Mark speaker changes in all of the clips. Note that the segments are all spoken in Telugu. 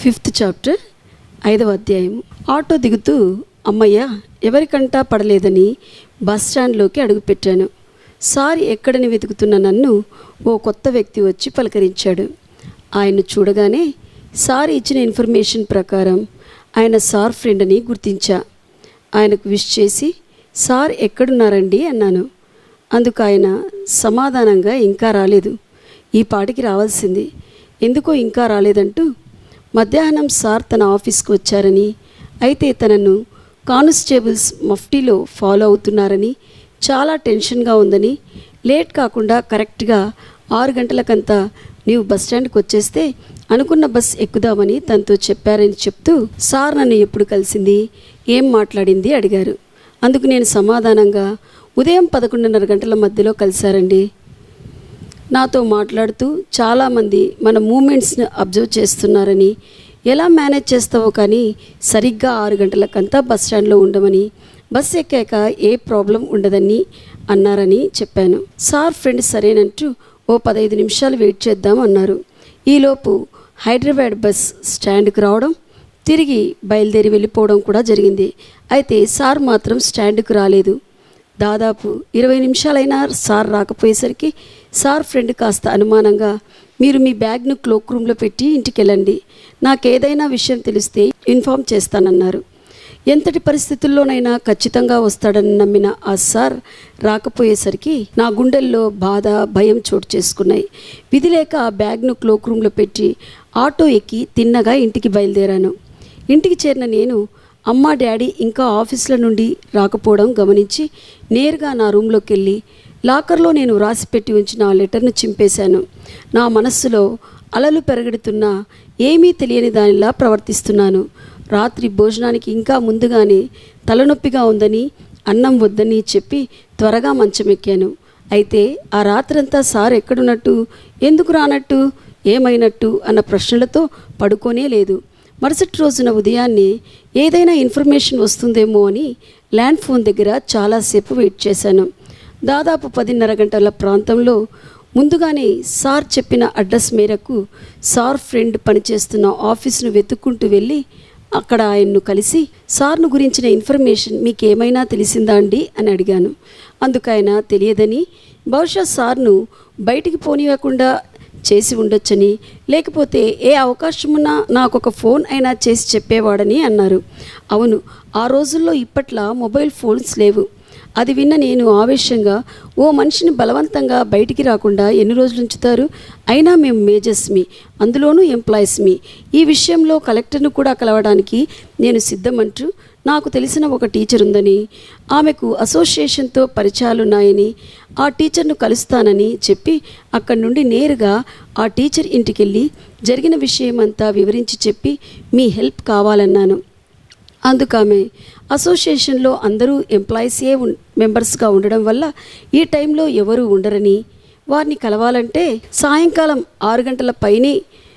Speaker 1: ఫిఫ్త్ చాప్టర్ ఐదవ అధ్యాయం ఆటో దిగుతూ అమ్మయ్య ఎవరికంటా పడలేదని బస్ స్టాండ్లోకి అడుగుపెట్టాను సార్ ఎక్కడని వెతుకుతున్న నన్ను ఓ కొత్త వ్యక్తి వచ్చి పలకరించాడు ఆయన్ను చూడగానే సార్ ఇచ్చిన ఇన్ఫర్మేషన్ ప్రకారం ఆయన సార్ ఫ్రెండ్ అని గుర్తించా ఆయనకు విష్ చేసి సార్ ఎక్కడున్నారండి అన్నాను అందుకు ఆయన సమాధానంగా ఇంకా రాలేదు ఈ పాటికి రావాల్సింది ఎందుకో ఇంకా రాలేదంటూ మధ్యాహ్నం సార్ తన ఆఫీస్కి వచ్చారని అయితే తనను కానిస్టేబుల్స్ మఫ్టీలో ఫాలో అవుతున్నారని చాలా టెన్షన్గా ఉందని లేట్ కాకుండా కరెక్ట్గా ఆరు గంటలకంతా నీవు బస్ స్టాండ్కి వచ్చేస్తే అనుకున్న బస్ ఎక్కుదామని తనతో చెప్పారని చెప్తూ సార్ నన్ను ఎప్పుడు కలిసింది ఏం మాట్లాడింది అడిగారు అందుకు నేను సమాధానంగా ఉదయం పదకొండున్నర గంటల మధ్యలో కలిశారండి నాతో మాట్లాడుతూ చాలామంది మన మూమెంట్స్ని అబ్జర్వ్ చేస్తున్నారని ఎలా మేనేజ్ చేస్తావో కానీ సరిగ్గా ఆరు గంటలకంతా బస్ స్టాండ్లో ఉండమని బస్ ఎక్కాక ఏ ప్రాబ్లం ఉండదని అన్నారని చెప్పాను సార్ ఫ్రెండ్ సరేనంటూ ఓ పదహైదు నిమిషాలు వెయిట్ చేద్దాం అన్నారు ఈలోపు హైదరాబాద్ బస్ స్టాండ్కి రావడం తిరిగి బయలుదేరి వెళ్ళిపోవడం కూడా జరిగింది అయితే సార్ మాత్రం స్టాండ్కు రాలేదు దాదాపు ఇరవై నిమిషాలైనా సార్ రాకపోయేసరికి సార్ ఫ్రెండ్ కాస్త అనుమానంగా మీరు మీ బ్యాగ్ను క్లోక్ రూమ్లో పెట్టి ఇంటికి వెళ్ళండి నాకేదైనా విషయం తెలిస్తే ఇన్ఫామ్ చేస్తానన్నారు ఎంతటి పరిస్థితుల్లోనైనా ఖచ్చితంగా వస్తాడని నమ్మిన ఆ సార్ రాకపోయేసరికి నా గుండెల్లో బాధ భయం చోటు చేసుకున్నాయి విధి లేక ఆ బ్యాగ్ను క్లోక్ రూమ్లో పెట్టి ఆటో ఎక్కి తిన్నగా ఇంటికి బయలుదేరాను ఇంటికి చేరిన నేను అమ్మ డాడీ ఇంకా ఆఫీసుల నుండి రాకపోవడం గమనించి నేరుగా నా రూమ్లోకి వెళ్ళి లాకర్లో నేను రాసిపెట్టి ఉంచిన ఆ లెటర్ను చింపేశాను నా మనస్సులో అలలు పెరగడుతున్నా ఏమీ తెలియని దానిలా ప్రవర్తిస్తున్నాను రాత్రి భోజనానికి ఇంకా ముందుగానే తలనొప్పిగా ఉందని అన్నం వద్దని చెప్పి త్వరగా మంచం ఎక్కాను అయితే ఆ రాత్రంతా సార్ ఎక్కడున్నట్టు ఎందుకు రానట్టు ఏమైనట్టు అన్న ప్రశ్నలతో పడుకోనే లేదు మరుసటి రోజున ఉదయాన్నే ఏదైనా ఇన్ఫర్మేషన్ వస్తుందేమో అని ల్యాండ్ ఫోన్ దగ్గర చాలాసేపు వెయిట్ చేశాను దాదాపు పదిన్నర గంటల ప్రాంతంలో ముందుగానే సార్ చెప్పిన అడ్రస్ మేరకు సార్ ఫ్రెండ్ పనిచేస్తున్న ఆఫీస్ను వెతుక్కుంటూ వెళ్ళి అక్కడ ఆయన్ను కలిసి సార్ను గురించిన ఇన్ఫర్మేషన్ మీకు ఏమైనా తెలిసిందా అండి అని అడిగాను అందుకు ఆయన తెలియదని బహుశా సార్ను బయటికి పోనివ్వకుండా చేసి ఉండొచ్చని లేకపోతే ఏ అవకాశమున్నా నాకు ఒక ఫోన్ అయినా చేసి చెప్పేవాడని అన్నారు అవును ఆ రోజుల్లో ఇప్పట్లా మొబైల్ ఫోన్స్ లేవు అది విన్న నేను ఆవేశంగా ఓ మనిషిని బలవంతంగా బయటికి రాకుండా ఎన్ని రోజులు ఉంచుతారు అయినా మేము మేజర్స్ మీ అందులోనూ ఎంప్లాయీస్ మీ ఈ విషయంలో కలెక్టర్ను కూడా కలవడానికి నేను సిద్ధమంటూ నాకు తెలిసిన ఒక టీచర్ ఉందని ఆమెకు అసోసియేషన్తో పరిచయాలున్నాయని ఆ టీచర్ను కలుస్తానని చెప్పి అక్కడి నుండి నేరుగా ఆ టీచర్ ఇంటికి వెళ్ళి జరిగిన విషయమంతా వివరించి చెప్పి మీ హెల్ప్ కావాలన్నాను అందుకామె అసోసియేషన్లో అందరూ ఎంప్లాయీసే ఉన్ మెంబర్స్గా ఉండడం వల్ల ఈ టైంలో ఎవరు ఉండరని వారిని కలవాలంటే సాయంకాలం ఆరు గంటల పైనే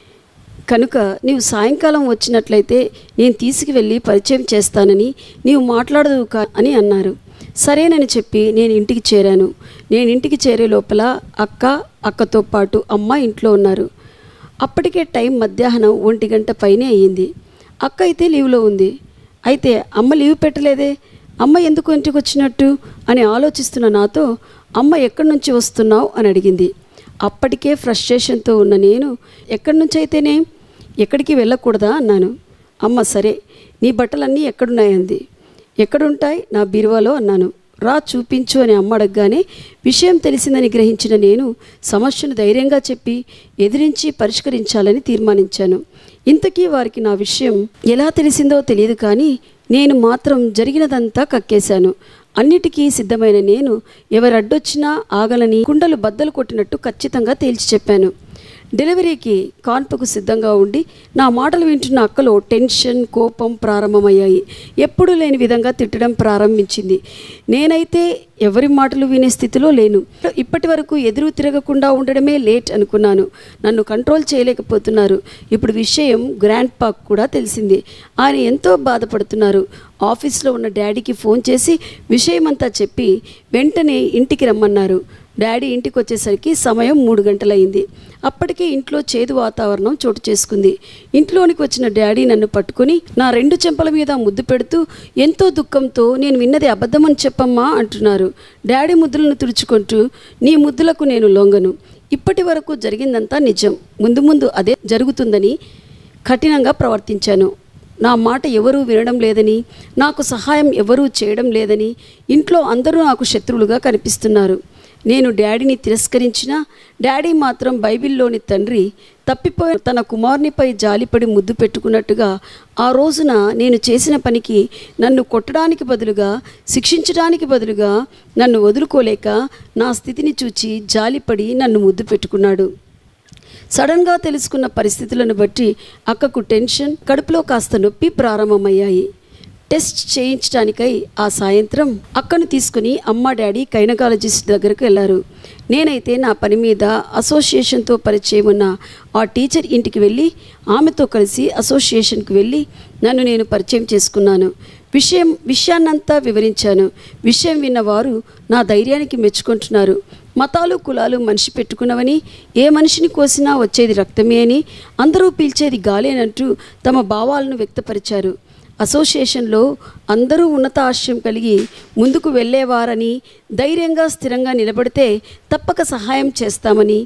Speaker 1: కనుక నీవు సాయంకాలం వచ్చినట్లయితే నేను తీసుకువెళ్ళి పరిచయం చేస్తానని నీవు మాట్లాడదు కా అని అన్నారు సరేనని చెప్పి నేను ఇంటికి చేరాను నేను ఇంటికి చేరే లోపల అక్క అక్కతో పాటు అమ్మ ఇంట్లో ఉన్నారు అప్పటికే టైం మధ్యాహ్నం ఒంటి గంట పైనే అయ్యింది అక్క అయితే లీవ్లో ఉంది అయితే అమ్మ లీవ్ పెట్టలేదే అమ్మ ఎందుకు ఇంటికి వచ్చినట్టు అని ఆలోచిస్తున్న నాతో అమ్మ ఎక్కడి నుంచి వస్తున్నావు అని అడిగింది అప్పటికే ఫ్రస్ట్రేషన్తో ఉన్న నేను ఎక్కడి నుంచి అయితేనే ఎక్కడికి వెళ్ళకూడదా అన్నాను అమ్మ సరే నీ బట్టలన్నీ ఎక్కడున్నాయంది ఎక్కడుంటాయి నా బీరువాలో అన్నాను రా చూపించు అని అమ్మ అడగగానే విషయం తెలిసిందని గ్రహించిన నేను సమస్యను ధైర్యంగా చెప్పి ఎదిరించి పరిష్కరించాలని తీర్మానించాను ఇంతకీ వారికి నా విషయం ఎలా తెలిసిందో తెలియదు కానీ నేను మాత్రం జరిగినదంతా కక్కేశాను అన్నిటికీ సిద్ధమైన నేను ఎవరు అడ్డొచ్చినా ఆగలని కుండలు బద్దలు కొట్టినట్టు ఖచ్చితంగా తేల్చి చెప్పాను డెలివరీకి కాన్పుకు సిద్ధంగా ఉండి నా మాటలు వింటున్న అక్కలో టెన్షన్ కోపం ప్రారంభమయ్యాయి ఎప్పుడూ లేని విధంగా తిట్టడం ప్రారంభించింది నేనైతే ఎవరి మాటలు వినే స్థితిలో లేను ఇప్పటి వరకు ఎదురు తిరగకుండా ఉండడమే లేట్ అనుకున్నాను నన్ను కంట్రోల్ చేయలేకపోతున్నారు ఇప్పుడు విషయం గ్రాండ్ పాక్ కూడా తెలిసింది ఆయన ఎంతో బాధపడుతున్నారు ఆఫీస్లో ఉన్న డాడీకి ఫోన్ చేసి విషయమంతా చెప్పి వెంటనే ఇంటికి రమ్మన్నారు డాడీ ఇంటికి వచ్చేసరికి సమయం మూడు గంటలయింది అప్పటికే ఇంట్లో చేదు వాతావరణం చోటు చేసుకుంది ఇంట్లోనికి వచ్చిన డాడీ నన్ను పట్టుకుని నా రెండు చెంపల మీద ముద్దు పెడుతూ ఎంతో దుఃఖంతో నేను విన్నది అబద్ధమని చెప్పమ్మా అంటున్నారు డాడీ ముద్దులను తుడుచుకుంటూ నీ ముద్దులకు నేను లొంగను ఇప్పటి వరకు జరిగిందంతా నిజం ముందు ముందు అదే జరుగుతుందని కఠినంగా ప్రవర్తించాను నా మాట ఎవరూ వినడం లేదని నాకు సహాయం ఎవరూ చేయడం లేదని ఇంట్లో అందరూ నాకు శత్రువులుగా కనిపిస్తున్నారు నేను డాడీని తిరస్కరించినా డాడీ మాత్రం బైబిల్లోని తండ్రి తప్పిపోయి తన కుమారునిపై జాలిపడి ముద్దు పెట్టుకున్నట్టుగా ఆ రోజున నేను చేసిన పనికి నన్ను కొట్టడానికి బదులుగా శిక్షించడానికి బదులుగా నన్ను వదులుకోలేక నా స్థితిని చూచి జాలిపడి నన్ను ముద్దు పెట్టుకున్నాడు సడన్గా తెలుసుకున్న పరిస్థితులను బట్టి అక్కకు టెన్షన్ కడుపులో కాస్త నొప్పి ప్రారంభమయ్యాయి టెస్ట్ చేయించడానికై ఆ సాయంత్రం అక్కను తీసుకుని అమ్మ డాడీ కైనకాలజిస్ట్ దగ్గరకు వెళ్ళారు నేనైతే నా పని మీద అసోసియేషన్తో పరిచయం ఉన్న ఆ టీచర్ ఇంటికి వెళ్ళి ఆమెతో కలిసి అసోసియేషన్కి వెళ్ళి నన్ను నేను పరిచయం చేసుకున్నాను విషయం విషయాన్నంతా వివరించాను విషయం విన్నవారు నా ధైర్యానికి మెచ్చుకుంటున్నారు మతాలు కులాలు మనిషి పెట్టుకున్నవని ఏ మనిషిని కోసినా వచ్చేది రక్తమే అని అందరూ పీల్చేది గాలేనంటూ తమ భావాలను వ్యక్తపరిచారు అసోసియేషన్లో అందరూ ఉన్నత ఆశయం కలిగి ముందుకు వెళ్ళేవారని ధైర్యంగా స్థిరంగా నిలబడితే తప్పక సహాయం చేస్తామని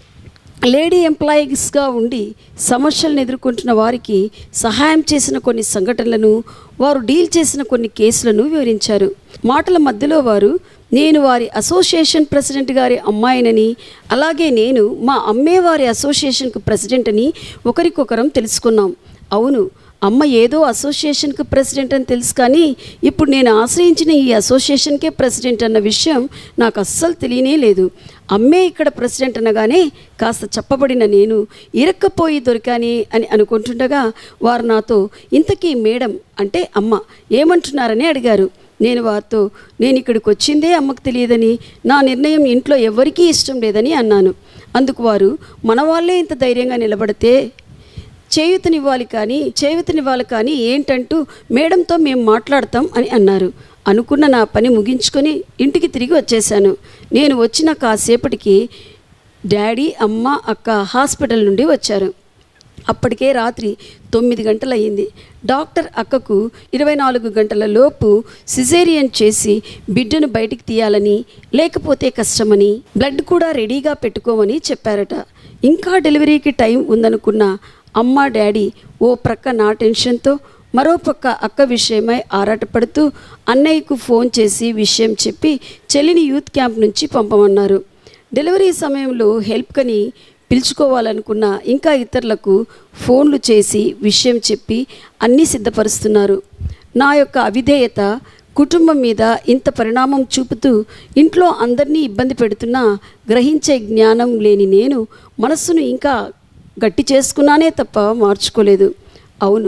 Speaker 1: లేడీ ఎంప్లాయీస్గా ఉండి సమస్యలను ఎదుర్కొంటున్న వారికి సహాయం చేసిన కొన్ని సంఘటనలను వారు డీల్ చేసిన కొన్ని కేసులను వివరించారు మాటల మధ్యలో వారు నేను వారి అసోసియేషన్ ప్రెసిడెంట్ గారి అమ్మాయినని అలాగే నేను మా అమ్మే వారి అసోసియేషన్కు ప్రెసిడెంట్ అని ఒకరికొకరం తెలుసుకున్నాం అవును అమ్మ ఏదో అసోసియేషన్కి ప్రెసిడెంట్ అని తెలుసు కానీ ఇప్పుడు నేను ఆశ్రయించిన ఈ అసోసియేషన్కే ప్రెసిడెంట్ అన్న విషయం నాకు అస్సలు తెలియనే లేదు అమ్మే ఇక్కడ ప్రెసిడెంట్ అనగానే కాస్త చెప్పబడిన నేను ఇరక్కపోయి దొరికానే అని అనుకుంటుండగా వారు నాతో ఇంతకీ మేడం అంటే అమ్మ ఏమంటున్నారని అడిగారు నేను వారితో నేను ఇక్కడికి వచ్చిందే అమ్మకు తెలియదని నా నిర్ణయం ఇంట్లో ఎవరికీ ఇష్టం లేదని అన్నాను అందుకు వారు మన వాళ్ళే ఇంత ధైర్యంగా నిలబడితే చేయూతనివ్వాలి కానీ చేయూతనివ్వాలి కానీ ఏంటంటూ మేడంతో మేము మాట్లాడతాం అని అన్నారు అనుకున్న నా పని ముగించుకొని ఇంటికి తిరిగి వచ్చేసాను నేను వచ్చిన కాసేపటికి డాడీ అమ్మ అక్క హాస్పిటల్ నుండి వచ్చారు అప్పటికే రాత్రి తొమ్మిది గంటలయ్యింది డాక్టర్ అక్కకు ఇరవై నాలుగు గంటల లోపు సిజేరియన్ చేసి బిడ్డను బయటికి తీయాలని లేకపోతే కష్టమని బ్లడ్ కూడా రెడీగా పెట్టుకోమని చెప్పారట ఇంకా డెలివరీకి టైం ఉందనుకున్న అమ్మ డాడీ ఓ ప్రక్క నా టెన్షన్తో మరో పక్క అక్క విషయమై ఆరాటపడుతూ అన్నయ్యకు ఫోన్ చేసి విషయం చెప్పి చెల్లిని యూత్ క్యాంప్ నుంచి పంపమన్నారు డెలివరీ సమయంలో హెల్ప్ కని పిలుచుకోవాలనుకున్న ఇంకా ఇతరులకు ఫోన్లు చేసి విషయం చెప్పి అన్నీ సిద్ధపరుస్తున్నారు నా యొక్క అవిధేయత కుటుంబం మీద ఇంత పరిణామం చూపుతూ ఇంట్లో అందరినీ ఇబ్బంది పెడుతున్నా గ్రహించే జ్ఞానం లేని నేను మనస్సును ఇంకా గట్టి చేసుకున్నానే తప్ప మార్చుకోలేదు అవును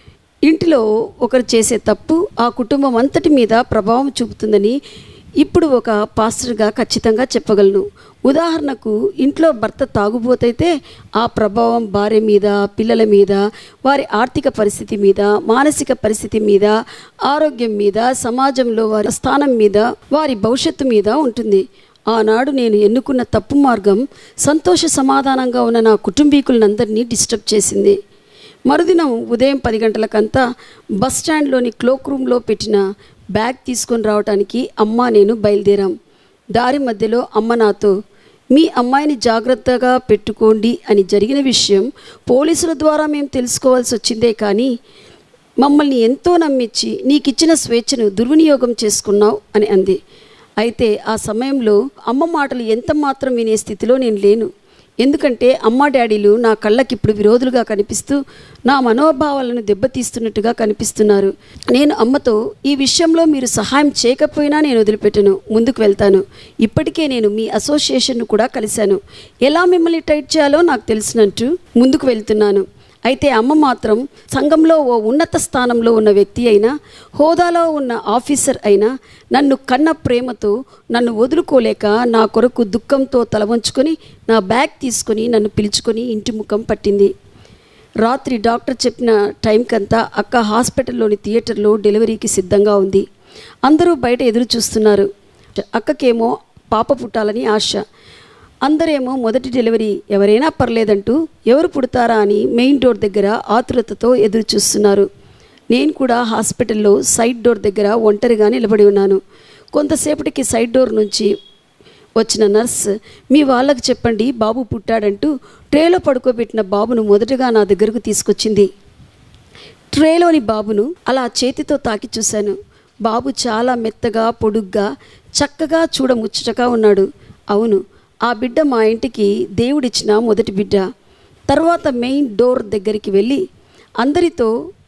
Speaker 1: ఇంటిలో ఒకరు చేసే తప్పు ఆ కుటుంబం అంతటి మీద ప్రభావం చూపుతుందని ఇప్పుడు ఒక పాస్టర్గా ఖచ్చితంగా చెప్పగలను ఉదాహరణకు ఇంట్లో భర్త తాగుబోతైతే ఆ ప్రభావం భార్య మీద పిల్లల మీద వారి ఆర్థిక పరిస్థితి మీద మానసిక పరిస్థితి మీద ఆరోగ్యం మీద సమాజంలో వారి స్థానం మీద వారి భవిష్యత్తు మీద ఉంటుంది ఆనాడు నేను ఎన్నుకున్న తప్పు మార్గం సంతోష సమాధానంగా ఉన్న నా కుటుంబీకులందరినీ డిస్టర్బ్ చేసింది మరుదినం ఉదయం పది గంటలకంతా బస్ స్టాండ్లోని క్లోక్ రూమ్లో పెట్టిన బ్యాగ్ తీసుకొని రావడానికి అమ్మ నేను బయలుదేరాం దారి మధ్యలో అమ్మ నాతో మీ అమ్మాయిని జాగ్రత్తగా పెట్టుకోండి అని జరిగిన విషయం పోలీసుల ద్వారా మేము తెలుసుకోవాల్సి వచ్చిందే కానీ మమ్మల్ని ఎంతో నమ్మించి నీకు ఇచ్చిన స్వేచ్ఛను దుర్వినియోగం చేసుకున్నావు అని అంది అయితే ఆ సమయంలో అమ్మ మాటలు ఎంత మాత్రం వినే స్థితిలో నేను లేను ఎందుకంటే అమ్మ డాడీలు నా కళ్ళకి ఇప్పుడు విరోధులుగా కనిపిస్తూ నా మనోభావాలను దెబ్బతీస్తున్నట్టుగా కనిపిస్తున్నారు నేను అమ్మతో ఈ విషయంలో మీరు సహాయం చేయకపోయినా నేను వదిలిపెట్టను ముందుకు వెళ్తాను ఇప్పటికే నేను మీ అసోసియేషన్ను కూడా కలిశాను ఎలా మిమ్మల్ని టైట్ చేయాలో నాకు తెలిసినట్టు ముందుకు వెళ్తున్నాను అయితే అమ్మ మాత్రం సంఘంలో ఓ ఉన్నత స్థానంలో ఉన్న వ్యక్తి అయినా హోదాలో ఉన్న ఆఫీసర్ అయినా నన్ను కన్న ప్రేమతో నన్ను వదులుకోలేక నా కొరకు దుఃఖంతో తల వంచుకొని నా బ్యాగ్ తీసుకొని నన్ను పిలుచుకొని ఇంటి ముఖం పట్టింది రాత్రి డాక్టర్ చెప్పిన టైంకంతా అక్క హాస్పిటల్లోని థియేటర్లో డెలివరీకి సిద్ధంగా ఉంది అందరూ బయట ఎదురు చూస్తున్నారు అక్కకేమో పాప పుట్టాలని ఆశ అందరేమో మొదటి డెలివరీ ఎవరైనా పర్లేదంటూ ఎవరు పుడతారా అని మెయిన్ డోర్ దగ్గర ఆతురతతో ఎదురు చూస్తున్నారు నేను కూడా హాస్పిటల్లో సైడ్ డోర్ దగ్గర ఒంటరిగా నిలబడి ఉన్నాను కొంతసేపటికి సైడ్ డోర్ నుంచి వచ్చిన నర్స్ మీ వాళ్ళకి చెప్పండి బాబు పుట్టాడంటూ ట్రేలో పడుకోబెట్టిన బాబును మొదటగా నా దగ్గరకు తీసుకొచ్చింది ట్రేలోని బాబును అలా చేతితో తాకి చూశాను బాబు చాలా మెత్తగా పొడుగ్గా చక్కగా చూడముచ్చటగా ఉన్నాడు అవును ఆ బిడ్డ మా ఇంటికి దేవుడిచ్చిన మొదటి బిడ్డ తర్వాత మెయిన్ డోర్ దగ్గరికి వెళ్ళి అందరితో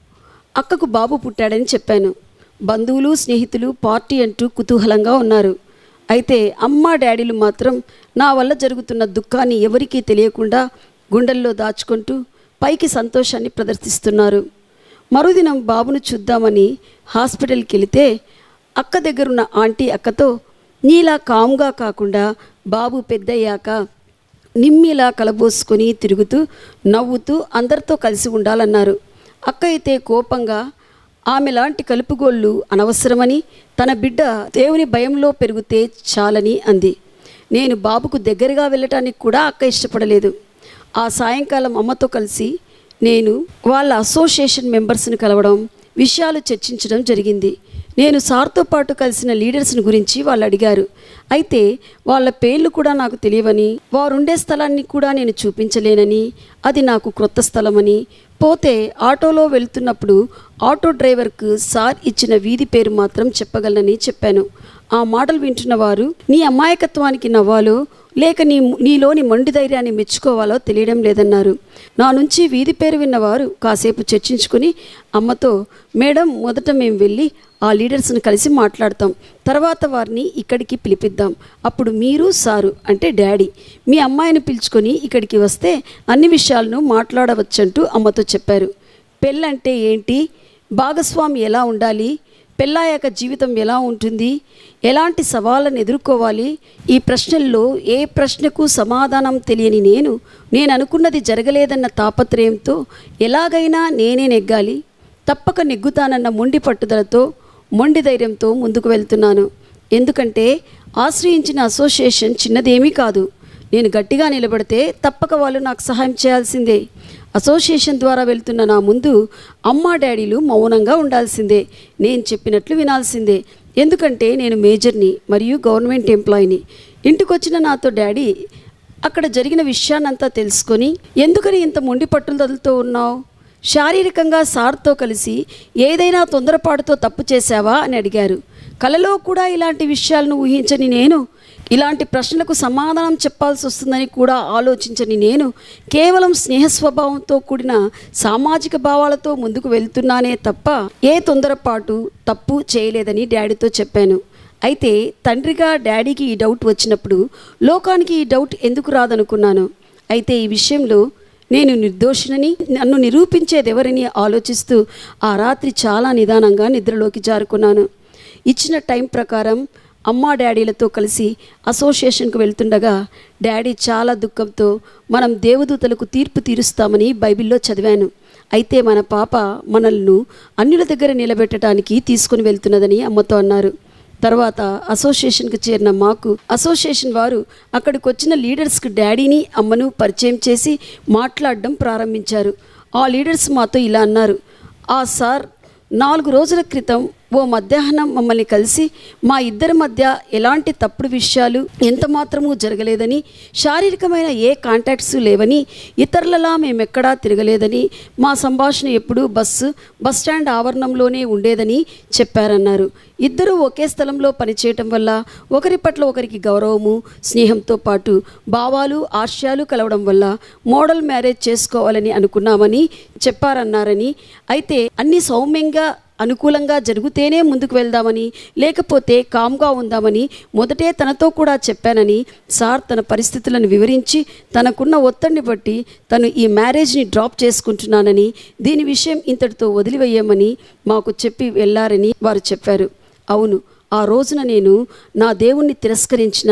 Speaker 1: అక్కకు బాబు పుట్టాడని చెప్పాను బంధువులు స్నేహితులు పార్టీ అంటూ కుతూహలంగా ఉన్నారు అయితే అమ్మ డాడీలు మాత్రం నా వల్ల జరుగుతున్న దుఃఖాన్ని ఎవరికీ తెలియకుండా గుండెల్లో దాచుకుంటూ పైకి సంతోషాన్ని ప్రదర్శిస్తున్నారు మరుదినం బాబును చూద్దామని హాస్పిటల్కి వెళితే అక్క దగ్గరున్న ఆంటీ అక్కతో నీలా కామ్గా కాకుండా బాబు పెద్దయ్యాక నిమ్మిలా కలబోసుకొని తిరుగుతూ నవ్వుతూ అందరితో కలిసి ఉండాలన్నారు అక్క అయితే కోపంగా ఆమె లాంటి కలుపుగోళ్ళు అనవసరమని తన బిడ్డ దేవుని భయంలో పెరిగితే చాలని అంది నేను బాబుకు దగ్గరగా వెళ్ళటానికి కూడా అక్క ఇష్టపడలేదు ఆ సాయంకాలం అమ్మతో కలిసి నేను వాళ్ళ అసోసియేషన్ మెంబర్స్ని కలవడం విషయాలు చర్చించడం జరిగింది నేను సార్తో పాటు కలిసిన లీడర్స్ని గురించి వాళ్ళు అడిగారు అయితే వాళ్ళ పేర్లు కూడా నాకు తెలియవని వారుండే స్థలాన్ని కూడా నేను చూపించలేనని అది నాకు క్రొత్త స్థలమని పోతే ఆటోలో వెళ్తున్నప్పుడు ఆటో డ్రైవర్కు సార్ ఇచ్చిన వీధి పేరు మాత్రం చెప్పగలనని చెప్పాను ఆ మాటలు వింటున్న వారు నీ అమాయకత్వానికి నవ్వాలో లేక నీ నీలోని మొండి ధైర్యాన్ని మెచ్చుకోవాలో తెలియడం లేదన్నారు నా నుంచి వీధి పేరు విన్నవారు కాసేపు చర్చించుకుని అమ్మతో మేడం మొదట మేము వెళ్ళి ఆ లీడర్స్ని కలిసి మాట్లాడతాం తర్వాత వారిని ఇక్కడికి పిలిపిద్దాం అప్పుడు మీరు సారు అంటే డాడీ మీ అమ్మాయిని పిలుచుకొని ఇక్కడికి వస్తే అన్ని విషయాలను మాట్లాడవచ్చంటూ అమ్మతో చెప్పారు పెళ్ళంటే ఏంటి భాగస్వామి ఎలా ఉండాలి పెళ్ళాయాక జీవితం ఎలా ఉంటుంది ఎలాంటి సవాళ్ళను ఎదుర్కోవాలి ఈ ప్రశ్నల్లో ఏ ప్రశ్నకు సమాధానం తెలియని నేను నేను అనుకున్నది జరగలేదన్న తాపత్రయంతో ఎలాగైనా నేనే నెగ్గాలి తప్పక నెగ్గుతానన్న మొండి పట్టుదలతో మొండి ధైర్యంతో ముందుకు వెళ్తున్నాను ఎందుకంటే ఆశ్రయించిన అసోసియేషన్ చిన్నదేమీ కాదు నేను గట్టిగా నిలబడితే తప్పక వాళ్ళు నాకు సహాయం చేయాల్సిందే అసోసియేషన్ ద్వారా వెళ్తున్న నా ముందు అమ్మ డాడీలు మౌనంగా ఉండాల్సిందే నేను చెప్పినట్లు వినాల్సిందే ఎందుకంటే నేను మేజర్ని మరియు గవర్నమెంట్ ఎంప్లాయీని ఇంటికొచ్చిన నాతో డాడీ అక్కడ జరిగిన విషయాన్నంతా తెలుసుకొని ఎందుకని ఇంత మొండి పట్టుదలతో ఉన్నావు శారీరకంగా సార్తో కలిసి ఏదైనా తొందరపాటుతో తప్పు చేశావా అని అడిగారు కలలో కూడా ఇలాంటి విషయాలను ఊహించని నేను ఇలాంటి ప్రశ్నలకు సమాధానం చెప్పాల్సి వస్తుందని కూడా ఆలోచించని నేను కేవలం స్నేహ స్వభావంతో కూడిన సామాజిక భావాలతో ముందుకు వెళ్తున్నానే తప్ప ఏ తొందరపాటు తప్పు చేయలేదని డాడీతో చెప్పాను అయితే తండ్రిగా డాడీకి ఈ డౌట్ వచ్చినప్పుడు లోకానికి ఈ డౌట్ ఎందుకు రాదనుకున్నాను అయితే ఈ విషయంలో నేను నిర్దోషినని నన్ను నిరూపించేదెవరని ఆలోచిస్తూ ఆ రాత్రి చాలా నిదానంగా నిద్రలోకి జారుకున్నాను ఇచ్చిన టైం ప్రకారం అమ్మా డాడీలతో కలిసి అసోసియేషన్కు వెళ్తుండగా డాడీ చాలా దుఃఖంతో మనం దేవదూతలకు తీర్పు తీరుస్తామని బైబిల్లో చదివాను అయితే మన పాప మనల్ని అన్యుల దగ్గర నిలబెట్టడానికి తీసుకుని వెళ్తున్నదని అమ్మతో అన్నారు తర్వాత అసోసియేషన్కి చేరిన మాకు అసోసియేషన్ వారు అక్కడికి వచ్చిన లీడర్స్కి డాడీని అమ్మను పరిచయం చేసి మాట్లాడడం ప్రారంభించారు ఆ లీడర్స్ మాతో ఇలా అన్నారు ఆ సార్ నాలుగు రోజుల క్రితం ఓ మధ్యాహ్నం మమ్మల్ని కలిసి మా ఇద్దరి మధ్య ఎలాంటి తప్పుడు విషయాలు ఎంత మాత్రమూ జరగలేదని శారీరకమైన ఏ కాంటాక్ట్స్ లేవని ఇతరులలా మేమెక్కడా తిరగలేదని మా సంభాషణ ఎప్పుడూ బస్సు బస్ స్టాండ్ ఆవరణంలోనే ఉండేదని చెప్పారన్నారు ఇద్దరూ ఒకే స్థలంలో పనిచేయటం వల్ల ఒకరి పట్ల ఒకరికి గౌరవము స్నేహంతో పాటు భావాలు ఆశయాలు కలవడం వల్ల మోడల్ మ్యారేజ్ చేసుకోవాలని అనుకున్నామని చెప్పారన్నారని అయితే అన్ని సౌమ్యంగా అనుకూలంగా జరిగితేనే ముందుకు వెళ్దామని లేకపోతే కామ్గా ఉందామని మొదటే తనతో కూడా చెప్పానని సార్ తన పరిస్థితులను వివరించి తనకున్న ఒత్తిడిని బట్టి తను ఈ మ్యారేజ్ని డ్రాప్ చేసుకుంటున్నానని దీని విషయం ఇంతటితో వదిలివేయమని మాకు చెప్పి వెళ్ళారని వారు చెప్పారు అవును ఆ రోజున నేను నా దేవుణ్ణి తిరస్కరించిన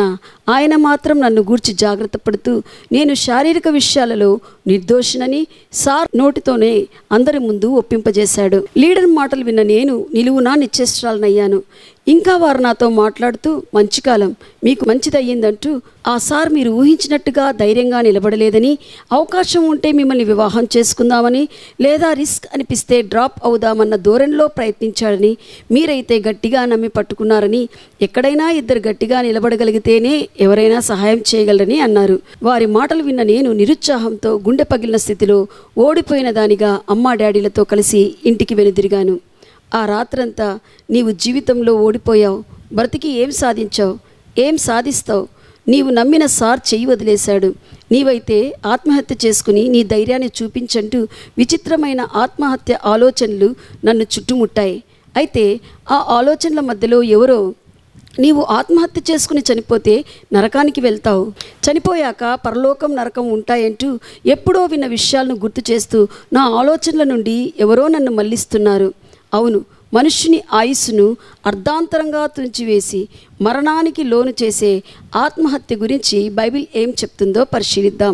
Speaker 1: ఆయన మాత్రం నన్ను గూర్చి జాగ్రత్త పడుతూ నేను శారీరక విషయాలలో నిర్దోషినని సార్ నోటితోనే అందరి ముందు ఒప్పింపజేశాడు లీడర్ మాటలు విన్న నేను నిలువునా నిశ్చేష్టాలనయ్యాను ఇంకా వారు నాతో మాట్లాడుతూ మంచి కాలం మీకు మంచిదయ్యిందంటూ ఆ సార్ మీరు ఊహించినట్టుగా ధైర్యంగా నిలబడలేదని అవకాశం ఉంటే మిమ్మల్ని వివాహం చేసుకుందామని లేదా రిస్క్ అనిపిస్తే డ్రాప్ అవుదామన్న ధోరణిలో ప్రయత్నించాడని మీరైతే గట్టిగా నమ్మి పట్టుకున్నారని ఎక్కడైనా ఇద్దరు గట్టిగా నిలబడగలిగితేనే ఎవరైనా సహాయం చేయగలరని అన్నారు వారి మాటలు విన్న నేను నిరుత్సాహంతో గుండె పగిలిన స్థితిలో ఓడిపోయిన దానిగా అమ్మా డాడీలతో కలిసి ఇంటికి వెనుదిరిగాను ఆ రాత్రంతా నీవు జీవితంలో ఓడిపోయావు బ్రతికి ఏం సాధించావు ఏం సాధిస్తావు నీవు నమ్మిన సార్ చెయ్యి వదిలేశాడు నీవైతే ఆత్మహత్య చేసుకుని నీ ధైర్యాన్ని చూపించంటూ విచిత్రమైన ఆత్మహత్య ఆలోచనలు నన్ను చుట్టుముట్టాయి అయితే ఆ ఆలోచనల మధ్యలో ఎవరో నీవు ఆత్మహత్య చేసుకుని చనిపోతే నరకానికి వెళ్తావు చనిపోయాక పరలోకం నరకం ఉంటాయంటూ ఎప్పుడో విన్న విషయాలను గుర్తు చేస్తూ నా ఆలోచనల నుండి ఎవరో నన్ను మళ్ళిస్తున్నారు అవును మనుష్యుని ఆయుస్సును అర్ధాంతరంగా తుంచివేసి మరణానికి లోను చేసే ఆత్మహత్య గురించి బైబిల్ ఏం చెప్తుందో పరిశీలిద్దాం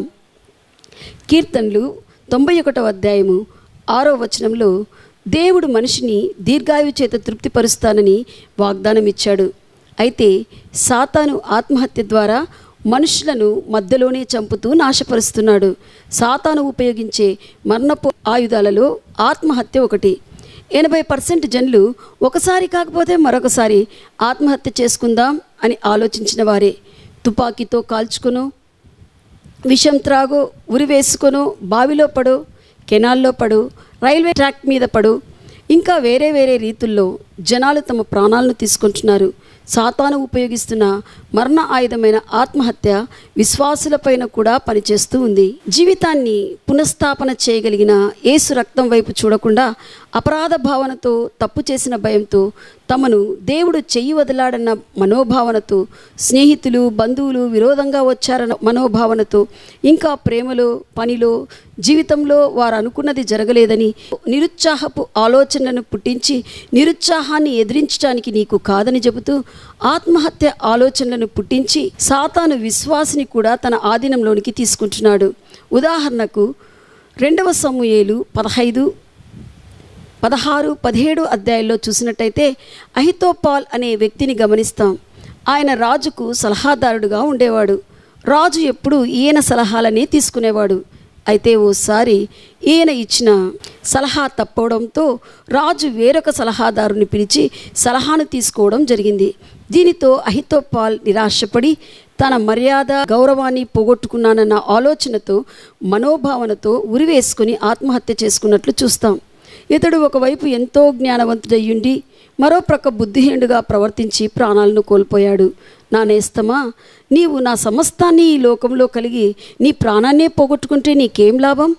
Speaker 1: కీర్తనలు తొంభై ఒకటవ అధ్యాయము ఆరో వచనంలో దేవుడు మనిషిని దీర్ఘాయువు చేత తృప్తిపరుస్తానని వాగ్దానం ఇచ్చాడు అయితే సాతాను ఆత్మహత్య ద్వారా మనుషులను మధ్యలోనే చంపుతూ నాశపరుస్తున్నాడు సాతాను ఉపయోగించే మరణపు ఆయుధాలలో ఆత్మహత్య ఒకటి ఎనభై పర్సెంట్ జనులు ఒకసారి కాకపోతే మరొకసారి ఆత్మహత్య చేసుకుందాం అని ఆలోచించిన వారే తుపాకీతో కాల్చుకును విషం త్రాగు ఉరి వేసుకొను బావిలో పడు కెనాల్లో పడు రైల్వే ట్రాక్ మీద పడు ఇంకా వేరే వేరే రీతుల్లో జనాలు తమ ప్రాణాలను తీసుకుంటున్నారు సాతాను ఉపయోగిస్తున్న మరణ ఆయుధమైన ఆత్మహత్య విశ్వాసులపైన కూడా పనిచేస్తూ ఉంది జీవితాన్ని పునఃస్థాపన చేయగలిగిన యేసు రక్తం వైపు చూడకుండా అపరాధ భావనతో తప్పు చేసిన భయంతో తమను దేవుడు చెయ్యి వదిలాడన్న మనోభావనతో స్నేహితులు బంధువులు విరోధంగా వచ్చారన్న మనోభావనతో ఇంకా ప్రేమలో పనిలో జీవితంలో వారు అనుకున్నది జరగలేదని నిరుత్సాహపు ఆలోచనలను పుట్టించి నిరుత్సాహాన్ని ఎదిరించడానికి నీకు కాదని చెబుతూ ఆత్మహత్య ఆలోచనలను పుట్టించి సాతాను విశ్వాసిని కూడా తన ఆధీనంలోనికి తీసుకుంటున్నాడు ఉదాహరణకు రెండవ సమూయేలు పదహైదు పదహారు పదిహేడు అధ్యాయాల్లో చూసినట్టయితే అహితోపాల్ అనే వ్యక్తిని గమనిస్తాం ఆయన రాజుకు సలహాదారుడుగా ఉండేవాడు రాజు ఎప్పుడూ ఈయన సలహాలనే తీసుకునేవాడు అయితే ఓసారి ఈయన ఇచ్చిన సలహా తప్పవడంతో రాజు వేరొక సలహాదారుని పిలిచి సలహాను తీసుకోవడం జరిగింది దీనితో అహితోపాల్ నిరాశపడి తన మర్యాద గౌరవాన్ని పోగొట్టుకున్నానన్న ఆలోచనతో మనోభావనతో ఉరివేసుకుని ఆత్మహత్య చేసుకున్నట్లు చూస్తాం ఇతడు ఒకవైపు ఎంతో జ్ఞానవంతుడయ్యుండి మరో ప్రక్క బుద్ధిహీనుడుగా ప్రవర్తించి ప్రాణాలను కోల్పోయాడు నా నేస్తమా నీవు నా సమస్తాన్ని ఈ లోకంలో కలిగి నీ ప్రాణాన్నే పోగొట్టుకుంటే నీకేం లాభం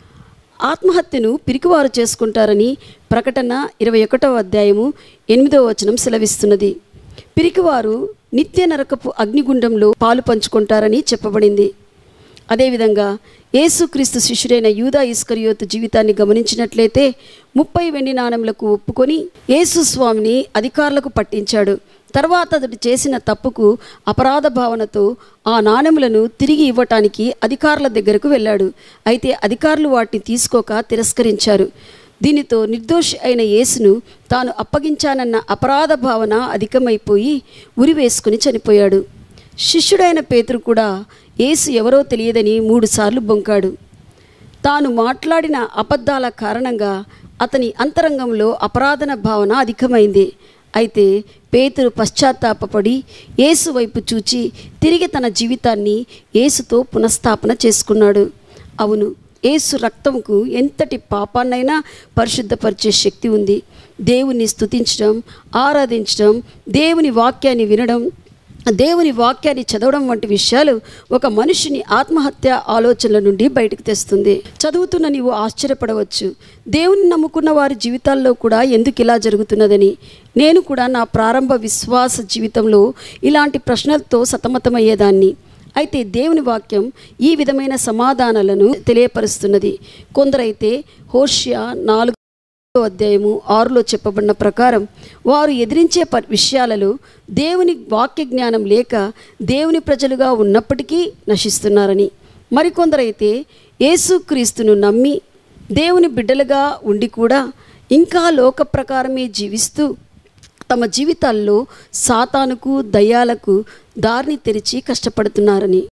Speaker 1: ఆత్మహత్యను పిరికివారు చేసుకుంటారని ప్రకటన ఇరవై ఒకటవ అధ్యాయము ఎనిమిదవ వచనం సెలవిస్తున్నది పిరికివారు నిత్య నరకపు అగ్నిగుండంలో పాలు పంచుకుంటారని చెప్పబడింది అదేవిధంగా యేసుక్రీస్తు శిష్యుడైన యూదా ఇస్కరియోతు జీవితాన్ని గమనించినట్లయితే ముప్పై వెండి నాణెములకు ఒప్పుకొని యేసు స్వామిని అధికారులకు పట్టించాడు తర్వాత అతడు చేసిన తప్పుకు అపరాధ భావనతో ఆ నాణెములను తిరిగి ఇవ్వటానికి అధికారుల దగ్గరకు వెళ్ళాడు అయితే అధికారులు వాటిని తీసుకోక తిరస్కరించారు దీనితో నిర్దోషి అయిన యేసును తాను అప్పగించానన్న అపరాధ భావన అధికమైపోయి ఉరి వేసుకుని చనిపోయాడు శిష్యుడైన పేతురు కూడా యేసు ఎవరో తెలియదని మూడుసార్లు బొంకాడు తాను మాట్లాడిన అబద్ధాల కారణంగా అతని అంతరంగంలో అపరాధన భావన అధికమైంది అయితే పేతురు పశ్చాత్తాపపడి యేసు వైపు చూచి తిరిగి తన జీవితాన్ని యేసుతో పునఃస్థాపన చేసుకున్నాడు అవును యేసు రక్తంకు ఎంతటి పాపాన్నైనా పరిశుద్ధపరిచే శక్తి ఉంది దేవుని స్తుతించడం ఆరాధించడం దేవుని వాక్యాన్ని వినడం దేవుని వాక్యాన్ని చదవడం వంటి విషయాలు ఒక మనిషిని ఆత్మహత్య ఆలోచనల నుండి బయటకు తెస్తుంది చదువుతున్న నీవు ఆశ్చర్యపడవచ్చు దేవుని నమ్ముకున్న వారి జీవితాల్లో కూడా ఎందుకు ఇలా జరుగుతున్నదని నేను కూడా నా ప్రారంభ విశ్వాస జీవితంలో ఇలాంటి ప్రశ్నలతో సతమతమయ్యేదాన్ని అయితే దేవుని వాక్యం ఈ విధమైన సమాధానాలను తెలియపరుస్తున్నది కొందరైతే హోషియా నాలుగు అధ్యాయము ఆరులో చెప్పబడిన ప్రకారం వారు ఎదిరించే ప విషయాలలో దేవుని వాక్య జ్ఞానం లేక దేవుని ప్రజలుగా ఉన్నప్పటికీ నశిస్తున్నారని మరికొందరైతే యేసుక్రీస్తును నమ్మి దేవుని బిడ్డలుగా ఉండి కూడా ఇంకా లోక ప్రకారమే జీవిస్తూ తమ జీవితాల్లో సాతానుకు దయ్యాలకు దారిని తెరిచి కష్టపడుతున్నారని